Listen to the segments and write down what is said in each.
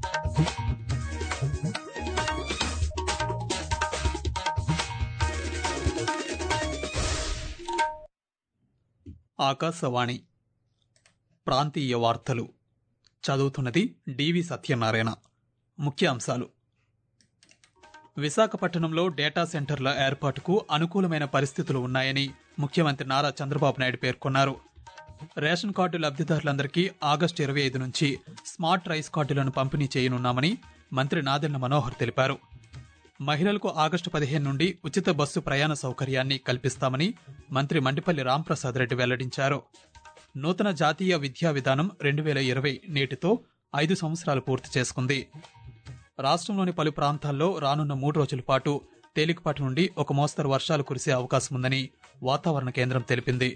ఆకాశవాణి ప్రాంతీయ వార్తలు చదువుతున్నది డివి సత్యనారాయణ ముఖ్య అంశాలు విశాఖపట్నంలో డేటా సెంటర్ల ఏర్పాటుకు అనుకూలమైన పరిస్థితులు ఉన్నాయని ముఖ్యమంత్రి నారా చంద్రబాబు నాయుడు పేర్కొన్నారు రేషన్ కార్డు లబ్ధిదారులందరికీ ఆగస్టు ఇరవై ఐదు నుంచి స్మార్ట్ రైస్ కార్డులను పంపిణీ చేయనున్నామని మంత్రి నాదెళ్ల మనోహర్ తెలిపారు మహిళలకు ఆగస్టు పదిహేను నుండి ఉచిత బస్సు ప్రయాణ సౌకర్యాన్ని కల్పిస్తామని మంత్రి మండిపల్లి రాంప్రసాద్ రెడ్డి వెల్లడించారు నూతన జాతీయ విద్యా విధానం రెండు వేల ఇరవై నేటితో ఐదు సంవత్సరాలు పూర్తి చేసుకుంది రాష్ట్రంలోని పలు ప్రాంతాల్లో రానున్న మూడు రోజుల పాటు తేలికపాటి నుండి ఒక మోస్తరు వర్షాలు కురిసే అవకాశం ఉందని వాతావరణ కేంద్రం తెలిపింది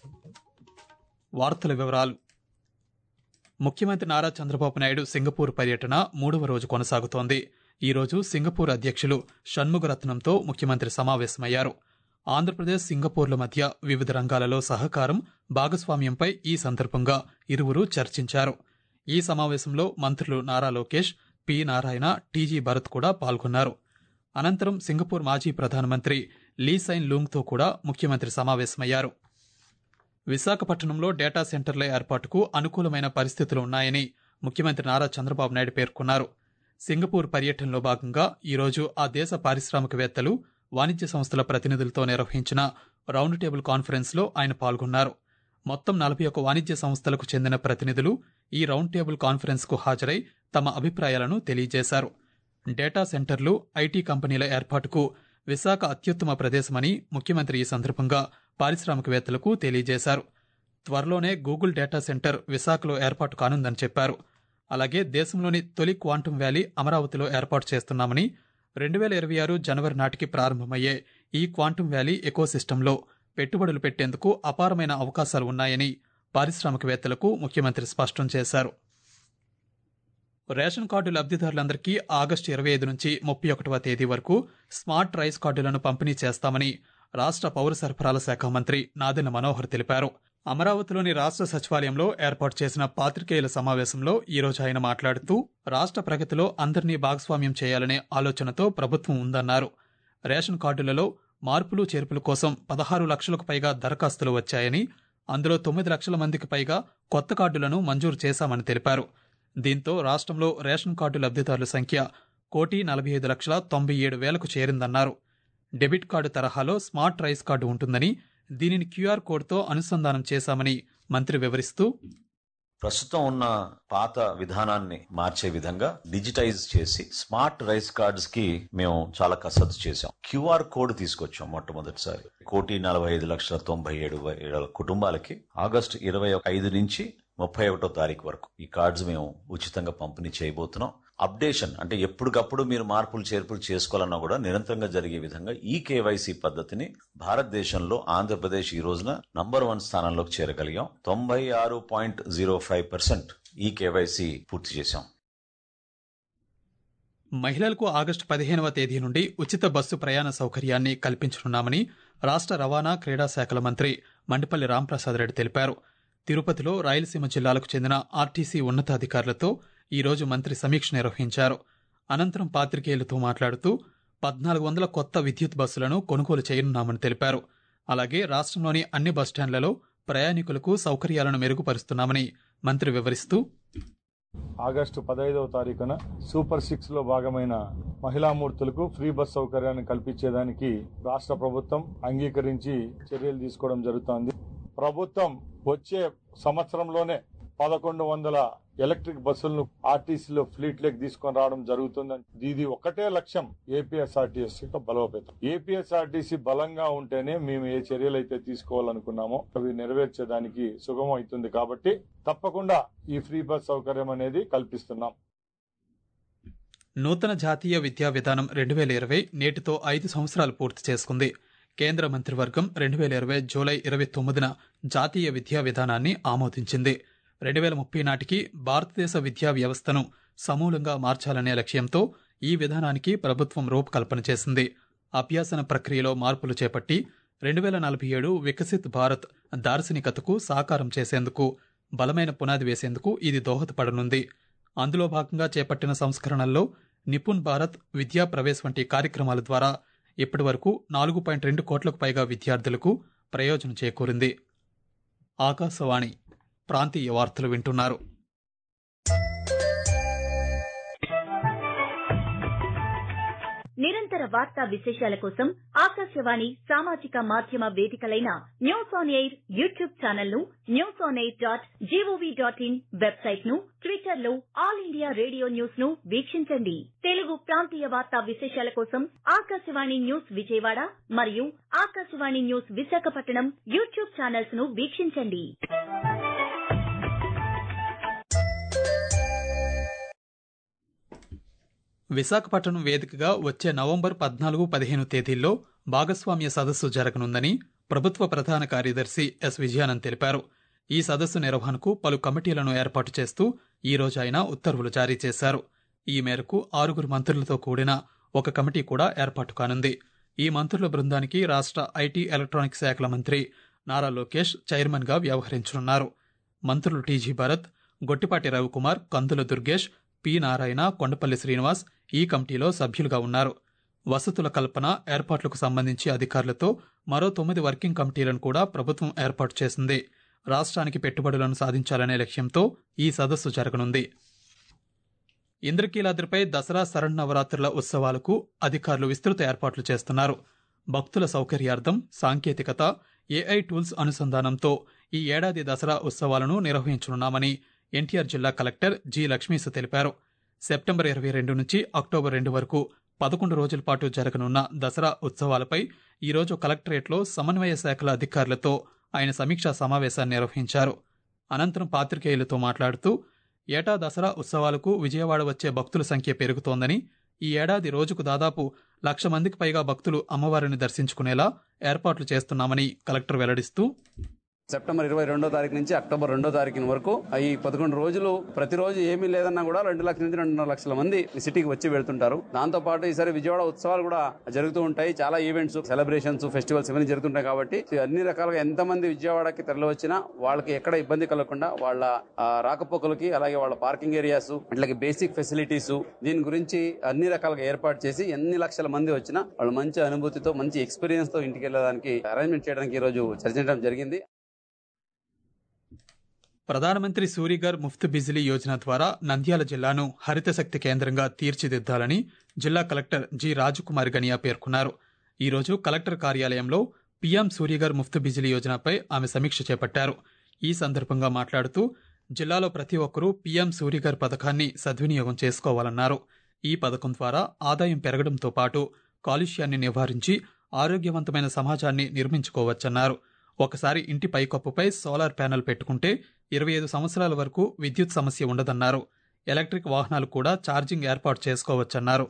వార్తల వివరాలు ముఖ్యమంత్రి నారా చంద్రబాబు నాయుడు సింగపూర్ పర్యటన మూడవ రోజు కొనసాగుతోంది ఈ రోజు సింగపూర్ అధ్యక్షులు షణ్ముగరత్నంతో ముఖ్యమంత్రి సమావేశమయ్యారు ఆంధ్రప్రదేశ్ సింగపూర్ల మధ్య వివిధ రంగాలలో సహకారం భాగస్వామ్యంపై ఈ సందర్భంగా ఇరువురు చర్చించారు ఈ సమావేశంలో మంత్రులు నారా లోకేష్ పి నారాయణ టీజీ భరత్ కూడా పాల్గొన్నారు అనంతరం సింగపూర్ మాజీ ప్రధానమంత్రి లీ సైన్ లూంగ్తో కూడా ముఖ్యమంత్రి సమావేశమయ్యారు విశాఖపట్నంలో డేటా సెంటర్ల ఏర్పాటుకు అనుకూలమైన పరిస్థితులు ఉన్నాయని ముఖ్యమంత్రి నారా చంద్రబాబు నాయుడు పేర్కొన్నారు సింగపూర్ పర్యటనలో భాగంగా ఈరోజు ఆ దేశ పారిశ్రామికవేత్తలు వాణిజ్య సంస్థల ప్రతినిధులతో నిర్వహించిన రౌండ్ టేబుల్ కాన్ఫరెన్స్లో ఆయన పాల్గొన్నారు మొత్తం నలభై ఒక వాణిజ్య సంస్థలకు చెందిన ప్రతినిధులు ఈ రౌండ్ టేబుల్ కాన్ఫరెన్స్కు హాజరై తమ అభిప్రాయాలను తెలియజేశారు డేటా సెంటర్లు ఐటీ కంపెనీల ఏర్పాటుకు విశాఖ అత్యుత్తమ ప్రదేశమని ముఖ్యమంత్రి ఈ సందర్భంగా పారిశ్రామికవేత్తలకు తెలియజేశారు త్వరలోనే గూగుల్ డేటా సెంటర్ విశాఖలో ఏర్పాటు కానుందని చెప్పారు అలాగే దేశంలోని తొలి క్వాంటం వ్యాలీ అమరావతిలో ఏర్పాటు చేస్తున్నామని రెండు వేల ఇరవై ఆరు జనవరి నాటికి ప్రారంభమయ్యే ఈ క్వాంటం వ్యాలీ ఎకోసిస్టంలో పెట్టుబడులు పెట్టేందుకు అపారమైన అవకాశాలు ఉన్నాయని పారిశ్రామికవేత్తలకు ముఖ్యమంత్రి స్పష్టం చేశారు రేషన్ కార్డు లబ్ధిదారులందరికీ ఆగస్టు ఇరవై ఐదు నుంచి ముప్పై ఒకటవ తేదీ వరకు స్మార్ట్ రైస్ కార్డులను పంపిణీ చేస్తామని రాష్ట్ర పౌర సరఫరాల శాఖ మంత్రి నాదెళ్ల మనోహర్ తెలిపారు అమరావతిలోని రాష్ట్ర సచివాలయంలో ఏర్పాటు చేసిన పాత్రికేయుల సమావేశంలో ఈ రోజు ఆయన మాట్లాడుతూ రాష్ట్ర ప్రగతిలో అందరినీ భాగస్వామ్యం చేయాలనే ఆలోచనతో ప్రభుత్వం ఉందన్నారు రేషన్ కార్డులలో మార్పులు చేర్పుల కోసం పదహారు లక్షలకు పైగా దరఖాస్తులు వచ్చాయని అందులో తొమ్మిది లక్షల మందికి పైగా కొత్త కార్డులను మంజూరు చేశామని తెలిపారు దీంతో రాష్ట్రంలో రేషన్ కార్డు లబ్ధిదారుల సంఖ్య కోటి నలభై ఐదు లక్షల తొంభై ఏడు వేలకు చేరిందన్నారు డెబిట్ కార్డు తరహాలో స్మార్ట్ రైస్ కార్డు ఉంటుందని దీనిని క్యూఆర్ కోడ్తో అనుసంధానం చేశామని మంత్రి వివరిస్తూ ప్రస్తుతం ఉన్న పాత విధానాన్ని మార్చే విధంగా డిజిటైజ్ చేసి స్మార్ట్ రైస్ కార్డ్స్ కి మేము చాలా కసరత్తు చేశాం క్యూఆర్ కోడ్ తీసుకొచ్చాం మొట్టమొదటిసారి కోటి నలభై ఐదు లక్షల తొంభై ఏడు వేల కుటుంబాలకి ఆగస్టు ఇరవై ఐదు నుంచి ముప్పై ఒకటో తారీఖు వరకు ఈ కార్డ్స్ మేము ఉచితంగా పంపిణీ చేయబోతున్నాం అప్డేషన్ అంటే ఎప్పటికప్పుడు మీరు మార్పులు చేర్పులు చేసుకోవాలన్నా కూడా నిరంతరంగా జరిగే విధంగా ఈ కేవైసీ పద్ధతిని భారతదేశంలో ఆంధ్రప్రదేశ్ ఈ రోజున నంబర్ వన్ స్థానంలోకి చేరగలిగాం తొంభై ఆరు point zero five percent e K Y C పూర్తి చేశాం మహిళలకు ఆగస్టు పదిహేనవ తేదీ నుండి ఉచిత బస్సు ప్రయాణ సౌకర్యాన్ని కల్పించనున్నామని రాష్ట్ర రవాణా క్రీడా శాఖల మంత్రి మండిపల్లి రాంప్రసాద్ రెడ్డి తెలిపారు తిరుపతిలో రాయలసీమ జిల్లాలకు చెందిన ఆర్టీసీ ఉన్నతాధికారులతో ఈ రోజు మంత్రి సమీక్ష నిర్వహించారు అనంతరం పాత్రికేయులతో మాట్లాడుతూ పద్నాలుగు వందల కొత్త విద్యుత్ బస్సులను కొనుగోలు చేయనున్నామని తెలిపారు అలాగే రాష్ట్రంలోని అన్ని బస్టాండ్లలో ప్రయాణికులకు సౌకర్యాలను మెరుగుపరుస్తున్నామని మంత్రి వివరిస్తూ ఆగస్టు పదహైదవ తారీఖున సూపర్ సిక్స్ లో భాగమైన మహిళామూర్తులకు ఫ్రీ బస్ సౌకర్యాన్ని కల్పించేదానికి రాష్ట్ర ప్రభుత్వం అంగీకరించి చర్యలు తీసుకోవడం జరుగుతోంది ప్రభుత్వం వచ్చే సంవత్సరంలోనే పదకొండు వందల ఎలక్ట్రిక్ బస్సులను ఆర్టీసీలో ఫ్లీట్ లెక్ తీసుకొని రావడం జరుగుతుంది ఇది ఒకటే లక్ష్యం ఏపీఎస్ఆర్టీసీ బలోపేతం ఏపీఎస్ఆర్టీసీ బలంగా ఉంటేనే మేము ఏ చర్యలు అయితే తీసుకోవాలనుకున్నామో అవి నెరవేర్చేదానికి సుగమం అవుతుంది కాబట్టి తప్పకుండా ఈ ఫ్రీ బస్ సౌకర్యం అనేది కల్పిస్తున్నాం నూతన జాతీయ విద్యా విధానం రెండు వేల ఇరవై నేటితో ఐదు సంవత్సరాలు పూర్తి చేసుకుంది కేంద్ర మంత్రివర్గం రెండు వేల ఇరవై జూలై ఇరవై తొమ్మిదిన జాతీయ విద్యా విధానాన్ని ఆమోదించింది రెండు వేల ముప్పై నాటికి భారతదేశ విద్యా వ్యవస్థను సమూలంగా మార్చాలనే లక్ష్యంతో ఈ విధానానికి ప్రభుత్వం రూపకల్పన చేసింది అభ్యాసన ప్రక్రియలో మార్పులు చేపట్టి రెండు వేల నలభై ఏడు వికసిత్ భారత్ దార్శనికతకు సాకారం చేసేందుకు బలమైన పునాది వేసేందుకు ఇది దోహదపడనుంది అందులో భాగంగా చేపట్టిన సంస్కరణల్లో నిపుణ్ భారత్ విద్యా ప్రవేశ్ వంటి కార్యక్రమాల ద్వారా ఇప్పటి వరకు నాలుగు పాయింట్ రెండు కోట్లకు పైగా విద్యార్థులకు ప్రయోజనం చేకూరింది ఆకాశవాణి ప్రాంతీయ వార్తలు వింటున్నారు నిరంతర వార్తా విశేషాల కోసం ఆకాశవాణి సామాజిక మాధ్యమ వేదికలైన news on air YouTube channel ను news on air dot G O V dot in website ను ట్విట్టర్ లో ఆల్ ఇండియా రేడియో న్యూస్ ను వీక్షించండి తెలుగు ప్రాంతీయ వార్తా విశేషాల కోసం ఆకాశవాణి న్యూస్ విజయవాడ మరియు Akashvani news Visakhapatnam YouTube channels ను వీక్షించండి విశాఖపట్నం వేదికగా వచ్చే నవంబర్ పద్నాలుగు పదిహేను తేదీల్లో భాగస్వామ్య సదస్సు జరగనుందని ప్రభుత్వ ప్రధాన కార్యదర్శి ఎస్ విజయానంద్ తెలిపారు ఈ సదస్సు నిర్వహణకు పలు కమిటీలను ఏర్పాటు చేస్తూ ఈ రోజు ఆయన ఉత్తర్వులు జారీ చేశారు ఈ మేరకు ఆరుగురు మంత్రులతో కూడిన ఒక కమిటీ కూడా ఏర్పాటు కానుంది ఈ మంత్రుల బృందానికి రాష్ట్ర ఐటీ ఎలక్ట్రానిక్స్ శాఖల మంత్రి నారా లోకేష్ చైర్మన్ గా వ్యవహరించనున్నారు మంత్రులు టీజీ భరత్ గొట్టిపాటి రవికుమార్ కందుల దుర్గేష్ పి నారాయణ కొండపల్లి శ్రీనివాస్ ఈ కమిటీలో సభ్యులుగా ఉన్నారు వసతుల కల్పన ఏర్పాట్లకు సంబంధించి అధికారులతో మరో తొమ్మిది వర్కింగ్ కమిటీలను కూడా ప్రభుత్వం ఏర్పాటు చేసింది రాష్ట్రానికి పెట్టుబడులను సాధించాలనే లక్ష్యంతో ఈ సదస్సు జరగనుంది ఇంద్రకీలాద్రిపై దసరా శరణవరాత్రుల ఉత్సవాలకు అధికారులు విస్తృత ఏర్పాట్లు చేస్తున్నారు భక్తుల సౌకర్యార్థం సాంకేతికత ఏఐ టూల్స్ అనుసంధానంతో ఈ ఏడాది దసరా ఉత్సవాలను నిర్వహించనున్నామని ఎన్టీఆర్ జిల్లా కలెక్టర్ జి లక్ష్మీస్ తెలిపారు సెప్టెంబర్ ఇరవై రెండు నుంచి అక్టోబర్ రెండు వరకు పదకొండు రోజుల పాటు జరగనున్న దసరా ఉత్సవాలపై ఈరోజు కలెక్టరేట్లో సమన్వయ శాఖల అధికారులతో ఆయన సమీక్షా సమావేశాన్ని నిర్వహించారు అనంతరం పాత్రికేయులతో మాట్లాడుతూ ఏటా దసరా ఉత్సవాలకు విజయవాడ వచ్చే భక్తుల సంఖ్య పెరుగుతోందని ఈ ఏడాది రోజుకు దాదాపు లక్ష మందికి పైగా భక్తులు అమ్మవారిని దర్శించుకునేలా ఏర్పాట్లు చేస్తున్నామని కలెక్టర్ వెల్లడిస్తూ సెప్టెంబర్ ఇరవై రెండో తారీఖు నుంచి అక్టోబర్ రెండో తారీఖు వరకు ఈ పదకొండు రోజులు ప్రతిరోజు ఏమీ లేదన్నా కూడా రెండు లక్షల నుంచి రెండున్నర లక్షల మంది సిటీకి వచ్చి వెళ్తుంటారు దాంతో పాటు ఈసారి విజయవాడ ఉత్సవాలు కూడా జరుగుతూ ఉంటాయి చాలా ఈవెంట్స్ సెలబ్రేషన్స్ ఫెస్టివల్స్ ఇవన్నీ జరుగుతుంటాయి కాబట్టి అన్ని రకాలుగా ఎంత మంది విజయవాడకి తరలి వచ్చినా వాళ్ళకి ఎక్కడ ఇబ్బంది కలగకుండా వాళ్ళ ఆ, రాకపోకలకి అలాగే వాళ్ళ పార్కింగ్ ఏరియాస్ ఇట్లాగే బేసిక్ ఫెసిలిటీస్ దీని గురించి అన్ని రకాలుగా ఏర్పాటు చేసి ఎన్ని లక్షల మంది వచ్చినా వాళ్ళు మంచి అనుభూతితో మంచి ఎక్స్పీరియన్స్ తో ఇంటికి వెళ్ళడానికి అరేంజ్మెంట్ చేయడానికి ఈ రోజు చర్చించడం జరిగింది ప్రధానమంత్రి సూరిగర్ ముఫ్త్ బిజిలీ యోజన ద్వారా నంద్యాల జిల్లాను హరిత శక్తి కేంద్రంగా తీర్చిదిద్దాలని జిల్లా కలెక్టర్ జి రాజకుమార్ గనియా పేర్కొన్నారు ఈ రోజు కలెక్టర్ కార్యాలయంలో పీఎం సూర్యగర్ ముఫ్త్ బిజిలీ యోజనపై ఆమె సమీక్ష చేపట్టారు ఈ సందర్భంగా మాట్లాడుతూ జిల్లాలో ప్రతి ఒక్కరూ పీఎం సూర్యగర్ పథకాన్ని సద్వినియోగం చేసుకోవాలన్నారు ఈ పథకం ద్వారా ఆదాయం పెరగడంతో పాటు కాలుష్యాన్ని నివారించి ఆరోగ్యవంతమైన సమాజాన్ని నిర్మించుకోవచ్చన్నారు ఒకసారి ఇంటి పైకప్పుపై సోలార్ ప్యానెల్ పెట్టుకుంటే ఇరవై ఐదు సంవత్సరాల వరకు విద్యుత్ సమస్య ఉండదన్నారు ఎలక్ట్రిక్ వాహనాలు కూడా ఛార్జింగ్ ఏర్పాటు చేసుకోవచ్చన్నారు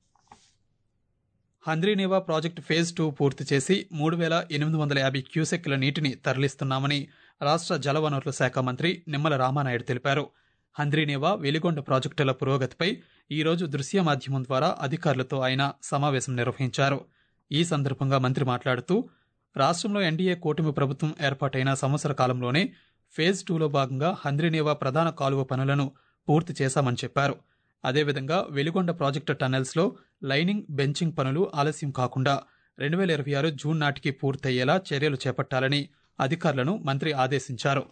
హంద్రీనేవా ప్రాజెక్టు ఫేజ్ టూ పూర్తి చేసి మూడు వేల ఎనిమిది వందల యాభై క్యూసెక్ల నీటిని తరలిస్తున్నామని రాష్ట్ర జలవనరుల శాఖ మంత్రి నిమ్మల రామానాయుడు తెలిపారు హంద్రీనేవా వెలిగొండ ప్రాజెక్టుల పురోగతిపై ఈరోజు దృశ్య మాధ్యమం ద్వారా అధికారులతో ఆయన సమావేశం నిర్వహించారు ఈ సందర్భంగా మంత్రి మాట్లాడుతూ రాష్ట్రంలో ఎన్డీఏ కూటమి ప్రభుత్వం ఏర్పాటైన సంవత్సర కాలంలోనే ఫేజ్ టూలో భాగంగా హంద్రీనేవా ప్రధాన కాలువ పనులను పూర్తి చేశామని చెప్పారు అదేవిధంగా వెలిగొండ ప్రాజెక్టు టన్నెల్స్లో లైనింగ్ బెంచింగ్ పనులు ఆలస్యం కాకుండా రెండు వేల ఇరవై ఆరు జూన్ నాటికి పూర్తయ్యేలా చర్యలు చేపట్టాలని అధికారులను మంత్రి ఆదేశించారు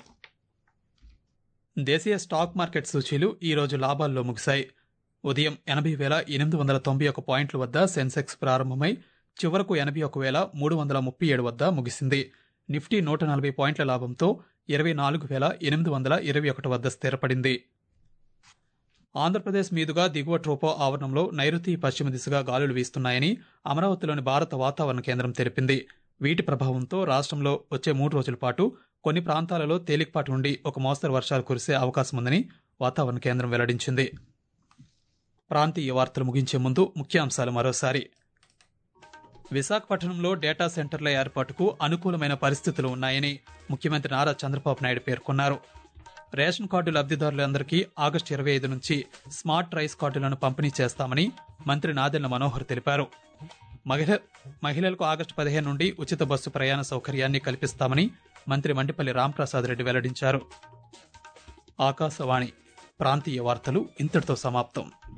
దేశీయ స్టాక్ మార్కెట్ సూచీలు ఈ రోజు లాభాల్లో ముగిశాయి ఉదయం ఎనభై వేల ఎనిమిది వందల తొంభై ఒక పాయింట్ల వద్ద సెన్సెక్స్ ప్రారంభమై చివరకు ఎనభై ఒక వేల మూడు వందల ముప్పై ఏడు వద్ద ముగిసింది నిఫ్టీ నూట నలభై పాయింట్ల లాభంతో ఇరవై నాలుగు వేల ఎనిమిది వందల ఇరవై ఒకటి వద్ద స్థిరపడింది ఆంధ్రప్రదేశ్ మీదుగా దిగువ ట్రోపో ఆవరణంలో నైరుతి పశ్చిమ దిశగా గాలులు వీస్తున్నాయని అమరావతిలోని భారత వాతావరణ కేంద్రం తెలిపింది వీటి ప్రభావంతో రాష్ట్రంలో వచ్చే మూడు రోజుల పాటు కొన్ని ప్రాంతాలలో తేలికపాటి నుండి ఒక మోస్తరు వర్షాలు కురిసే అవకాశం ఉందని వాతావరణ కేంద్రం వెల్లడించింది ప్రాంతీయ వార్తలు ముగించే ముందు ముఖ్యాంశాలు మరోసారి విశాఖపట్నంలో డేటా సెంటర్ల ఏర్పాటుకు అనుకూలమైన పరిస్థితులు ఉన్నాయని ముఖ్యమంత్రి నారా చంద్రబాబు నాయుడు పేర్కొన్నారు రేషన్ కార్డు లబ్ధిదారులందరికీ ఆగస్టు ఇరవై ఐదు నుంచి స్మార్ట్ రైస్ కార్డులను పంపిణీ చేస్తామని మంత్రి నాదెళ్ల మనోహర్ తెలిపారు మహిళ మహిళలకు ఆగస్టు పదిహేను నుండి ఉచిత బస్సు ప్రయాణ సౌకర్యాన్ని కల్పిస్తామని మంత్రి మండిపల్లి రాంప్రసాద్ రెడ్డి వెల్లడించారు ఆకాశవాణి ప్రాంతీయ వార్తలు ఇంతటితో సమాప్తం